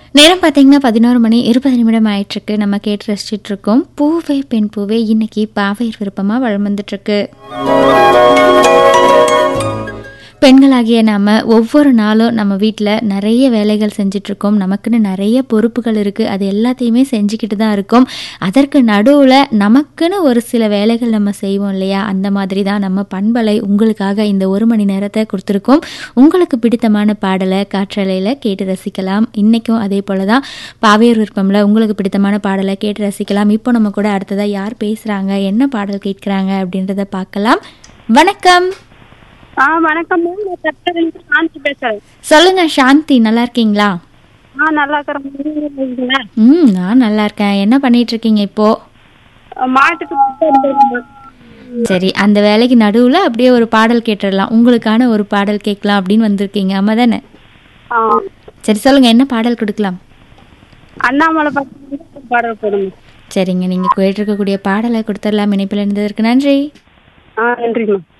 நேரம் பார்த்தீங்கன்னா பதினோரு மணி இருபது நிமிடம் ஆயிட்டிருக்கு நம்ம கேட்டு ரசிச்சிட்டு இருக்கோம் பூவே பெண் பூவே இன்னைக்கு பாவையர் விருப்பமாக வளம் வந்துட்டுருக்கு பெண்களாகிய நாம் ஒவ்வொரு நாளும் நம்ம வீட்டில் நிறைய வேலைகள் செஞ்சிட்ருக்கோம் நமக்குன்னு நிறைய பொறுப்புகள் இருக்குது அது எல்லாத்தையுமே செஞ்சுக்கிட்டு தான் இருக்கோம் அதற்கு நடுவில் நமக்குன்னு ஒரு சில வேலைகள் நம்ம செய்வோம் இல்லையா அந்த மாதிரி தான் நம்ம பண்பலை உங்களுக்காக இந்த ஒரு மணி நேரத்தை கொடுத்துருக்கோம் உங்களுக்கு பிடித்தமான பாடலை காற்றலையில் கேட்டு ரசிக்கலாம் இன்றைக்கும் அதே போல் தான் பாவையர் விருப்பமில் உங்களுக்கு பிடித்தமான பாடலை கேட்டு ரசிக்கலாம் இப்போ நம்ம கூட அடுத்ததாக யார் பேசுகிறாங்க என்ன பாடல் கேட்குறாங்க அப்படின்றத பார்க்கலாம் வணக்கம் ஆ வணக்கம் மேம் நான் தப்பிலிருந்து சாந்தி பேசுறேன் சொல்லுங்க சாந்தி நல்லா இருக்கீங்களா ஆ நல்லா இருக்கிறேன் நீங்க எப்படி இருக்கீங்க? ம் நான் நல்லா இருக்கேன் என்ன பண்ணிட்டு இருக்கீங்க இப்போ ஆ, மாட்டுக்கு புத்தகம் போடணும். சரி அந்த வேலைக்கு நடுவில் அப்படியே ஒரு பாடல் கேட்டுடலாம் உங்களுக்கான ஒரு பாடல் கேட்கலாம் அப்படின்னு வந்திருக்கீங்க ஆமா தானே ஆ சரி சொல்லுங்க என்ன பாடல் கொடுக்கலாம் அண்ணாமலை பக்கத்துல பாடல் போடுங்க சரிங்க நீங்கள் கேட்டிருக்கக்கூடிய பாடலை கொடுத்துடலாம் இணைப்பில் இருந்ததற்கு நன்றி ஆ நன்றிம்மா